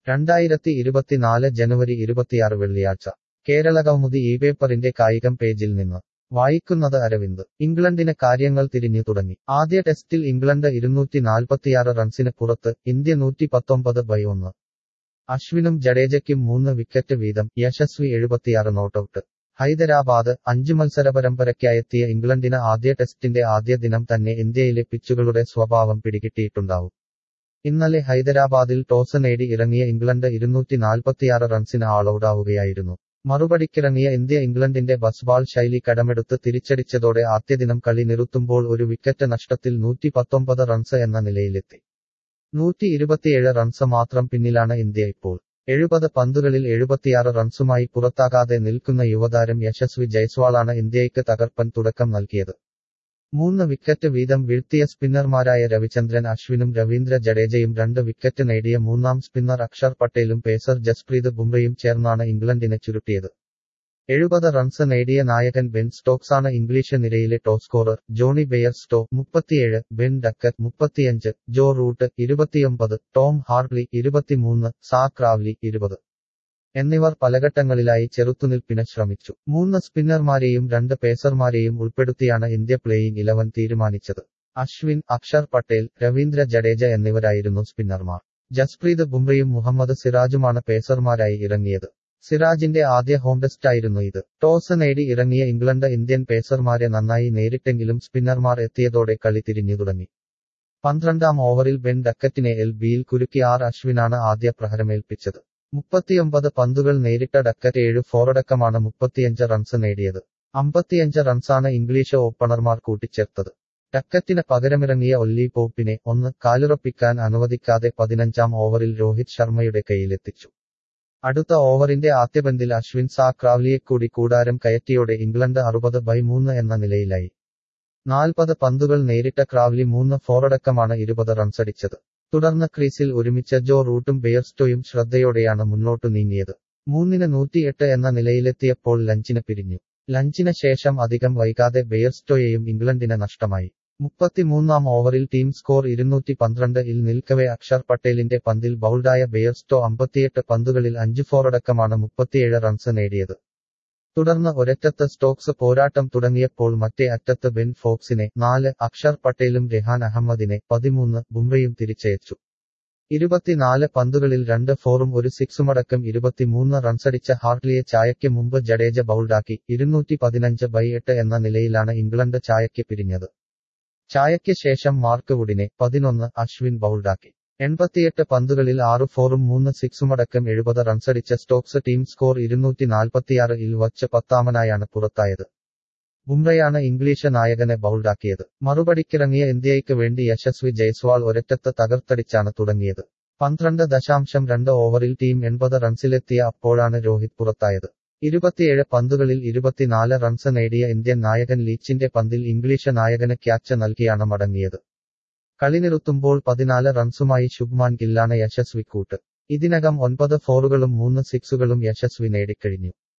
രണ്ടായിരത്തി ഇരുപത്തിനാല് ജനുവരി ഇരുപത്തിയാറ് വെള്ളിയാഴ്ച കേരളകൗമുദി ഈ പേപ്പറിന്റെ കായികം പേജിൽ നിന്ന് വായിക്കുന്നത് അരവിന്ദ് ഇംഗ്ലണ്ടിന് കാര്യങ്ങൾ തിരിഞ്ഞു തുടങ്ങി ആദ്യ ടെസ്റ്റിൽ ഇംഗ്ലണ്ട് ഇരുന്നൂറ്റി നാൽപ്പത്തിയാറ് റൺസിന് പുറത്ത് ഇന്ത്യ നൂറ്റി പത്തൊമ്പത് ബൈ ഒന്ന് അശ്വിനും ജഡേജയ്ക്കും മൂന്ന് വിക്കറ്റ് വീതം യശസ്വി എഴുപത്തിയാറ് നോട്ടൌട്ട് ഹൈദരാബാദ് അഞ്ച് മത്സര പരമ്പരയ്ക്കായെത്തിയ ഇംഗ്ലണ്ടിന് ആദ്യ ടെസ്റ്റിന്റെ ആദ്യ ദിനം തന്നെ ഇന്ത്യയിലെ പിച്ചുകളുടെ സ്വഭാവം പിടികിട്ടിയിട്ടുണ്ടാവും ഇന്നലെ ഹൈദരാബാദിൽ ടോസ് നേടി ഇറങ്ങിയ ഇംഗ്ലണ്ട് ഇരുന്നൂറ്റി നാൽപ്പത്തിയാറ് റൺസിന് ആളൌടാവുകയായിരുന്നു മറുപടിക്കിറങ്ങിയ ഇന്ത്യ ഇംഗ്ലണ്ടിന്റെ ബസ്ബാൾ ശൈലി കടമെടുത്ത് തിരിച്ചടിച്ചതോടെ ആദ്യദിനം കളി നിറുത്തുമ്പോൾ ഒരു വിക്കറ്റ് നഷ്ടത്തിൽ നൂറ്റി പത്തൊമ്പത് റൺസ് എന്ന നിലയിലെത്തി നൂറ്റി ഇരുപത്തിയേഴ് റൺസ് മാത്രം പിന്നിലാണ് ഇന്ത്യ ഇപ്പോൾ എഴുപത് പന്തുകളിൽ എഴുപത്തിയാറ് റൺസുമായി പുറത്താകാതെ നിൽക്കുന്ന യുവതാരം യശസ്വി ജയ്സ്വാളാണ് ഇന്ത്യയ്ക്ക് തകർപ്പൻ തുടക്കം നൽകിയത് മൂന്ന് വിക്കറ്റ് വീതം വീഴ്ത്തിയ സ്പിന്നർമാരായ രവിചന്ദ്രൻ അശ്വിനും രവീന്ദ്ര ജഡേജയും രണ്ട് വിക്കറ്റ് നേടിയ മൂന്നാം സ്പിന്നർ അക്ഷർ പട്ടേലും പേസർ ജസ്പ്രീത് ബുംറയും ചേർന്നാണ് ഇംഗ്ലണ്ടിനെ ചുരുട്ടിയത് എഴുപത് റൺസ് നേടിയ നായകൻ ബെൻ സ്റ്റോക്സാണ് ഇംഗ്ലീഷ് നിരയിലെ top scorer Jonny Bairstow മുപ്പത്തിയേഴ് ബെൻ ഡക്കർ മുപ്പത്തിയഞ്ച് ജോ റൂട്ട് ഇരുപത്തിയൊമ്പത് ടോം ഹാർട്ട്ലി ഇരുപത്തിമൂന്ന് സാക് റാവ്ലി ഇരുപത് എന്നിവർ പലഘട്ടങ്ങളിലായി ചെറുത്തുനിൽപ്പിന് ശ്രമിച്ചു മൂന്ന് സ്പിന്നർമാരെയും രണ്ട് പേസർമാരെയും ഉൾപ്പെടുത്തിയാണ് ഇന്ത്യ പ്ലേയിങ് ഇലവൻ തീരുമാനിച്ചത് അശ്വിൻ അക്ഷർ പട്ടേൽ രവീന്ദ്ര ജഡേജ എന്നിവരായിരുന്നു സ്പിന്നർമാർ ജസ്പ്രീത് ബുംറയും മുഹമ്മദ് സിറാജുമാണ് പേസർമാരായി ഇറങ്ങിയത് സിറാജിന്റെ ആദ്യ ഹോം ടെസ്റ്റായിരുന്നു ഇത് ടോസ് നേടി ഇറങ്ങിയ ഇംഗ്ലണ്ട് ഇന്ത്യൻ പേസർമാരെ നന്നായി നേരിട്ടെങ്കിലും സ്പിന്നർമാർ എത്തിയതോടെ കളി തിരിഞ്ഞു തുടങ്ങി പന്ത്രണ്ടാം ഓവറിൽ ബെൻ ഡക്കറ്റിനെ എൽ ബിയിൽ കുരുക്കി ആർ അശ്വിനാണ് ആദ്യ പ്രഹരമേൽപ്പിച്ചത് മുപ്പത്തിയൊമ്പത് പന്തുകൾ നേരിട്ട ഡക്കറ്റ് ഏഴ് ഫോറടക്കമാണ് മുപ്പത്തിയഞ്ച് റൺസ് നേടിയത് അമ്പത്തിയഞ്ച് റൺസാണ് ഇംഗ്ലീഷ് ഓപ്പണർമാർ കൂട്ടിച്ചേർത്തത് ഡക്കറ്റിന് പകരമിറങ്ങിയ ഒല്ലി പോപ്പിനെ ഒന്ന് കാലുറപ്പിക്കാൻ അനുവദിക്കാതെ പതിനഞ്ചാം ഓവറിൽ രോഹിത് ശർമ്മയുടെ കയ്യിലെത്തിച്ചു അടുത്ത ഓവറിന്റെ ആദ്യപന്തിൽ അശ്വിൻ സാ ക്രാവ്ലിയെക്കൂടി കൂടാരം കയറ്റിയോടെ ഇംഗ്ലണ്ട് അറുപത് ബൈ മൂന്ന് എന്ന നിലയിലായി നാൽപ്പത് പന്തുകൾ നേരിട്ട ക്രാവ്ലി മൂന്ന് ഫോറടക്കമാണ് ഇരുപത് റൺസടിച്ചത് തുടർന്ന് ക്രീസിൽ ഒരുമിച്ച ജോ റൂട്ടും ബെയർസ്റ്റോയും ശ്രദ്ധയോടെയാണ് മുന്നോട്ടു നീങ്ങിയത് മൂന്നിന് നൂറ്റിയെട്ട് എന്ന നിലയിലെത്തിയപ്പോൾ ലഞ്ചിന് പിരിഞ്ഞു ലഞ്ചിന് ശേഷം അധികം വൈകാതെ ബെയർസ്റ്റോയെയും ഇംഗ്ലണ്ടിന് നഷ്ടമായി മുപ്പത്തിമൂന്നാം ഓവറിൽ ടീം സ്കോർ ഇരുന്നൂറ്റി പന്ത്രണ്ട് ഇൽ നിൽക്കവെ അക്ഷർ പട്ടേലിന്റെ പന്തിൽ ബൗൾഡായ ബെയർസ്റ്റോ അമ്പത്തിയെട്ട് പന്തുകളിൽ അഞ്ച് ഫോറടക്കമാണ് മുപ്പത്തിയേഴ് റൺസ് നേടിയത് തുടർന്ന് ഒരറ്റത്ത് സ്റ്റോക്സ് പോരാട്ടം തുടങ്ങിയപ്പോൾ മറ്റേ അറ്റത്ത് ബെൻ ഫോക്സിനെ നാല് അക്ഷർ പട്ടേലും രഹാൻ അഹമ്മദിനെ പതിമൂന്ന് ബുംറയും തിരിച്ചയച്ചു ഇരുപത്തിനാല് പന്തുകളിൽ രണ്ട് ഫോറും ഒരു സിക്സുമടക്കം ഇരുപത്തിമൂന്ന് റൺസടിച്ച ഹാർട്ട്ലിയെ ചായയ്ക്ക് മുമ്പ് ജഡേജ ബൗൾഡാക്കി ഇരുന്നൂറ്റി പതിനഞ്ച് ബൈ എട്ട് എന്ന നിലയിലാണ് ഇംഗ്ലണ്ട് ചായയ്ക്ക് പിരിഞ്ഞത് ചായയ്ക്ക് ശേഷം മാർക്ക് വുഡിനെ പതിനൊന്ന് അശ്വിൻ ബൗൾഡാക്കി എൺപത്തിയെട്ട് പന്തുകളിൽ ആറ് ഫോറും മൂന്ന് സിക്സുമടക്കം എഴുപത് റൺസടിച്ച സ്റ്റോക്സ് ടീം സ്കോർ ഇരുന്നൂറ്റി നാൽപ്പത്തിയാറ് ഇൽ വച്ച് പത്താമനായാണ് പുറത്തായത് ബുംറയാണ് ഇംഗ്ലീഷ് നായകനെ ബൗൾഡാക്കിയത് മറുപടിക്കിറങ്ങിയ ഇന്ത്യയ്ക്ക് വേണ്ടി യശസ്വി ജയ്സ്വാൾ ഒരറ്റത്ത് തകർത്തടിച്ചാണ് തുടങ്ങിയത് പന്ത്രണ്ട് ദശാംശം രണ്ട് ഓവറിൽ ടീം എൺപത് റൺസിലെത്തിയ അപ്പോഴാണ് രോഹിത് പുറത്തായത് ഇരുപത്തിയേഴ് പന്തുകളിൽ ഇരുപത്തിനാല് റൺസ് നേടിയ ഇന്ത്യൻ നായകൻ ലീച്ചിന്റെ പന്തിൽ ഇംഗ്ലീഷ് നായകന് ക്യാച്ച് നൽകിയാണ് മടങ്ങിയത് കളി നിറുത്തുമ്പോൾ പതിനാല് റൺസുമായി ശുഭ്മാൻ ഗില്ലാണ് യശസ്വി കൂട്ട് ഇതിനകം ഒൻപത് ഫോറുകളും മൂന്ന് സിക്സുകളും യശസ്വി നേടിക്കഴിഞ്ഞു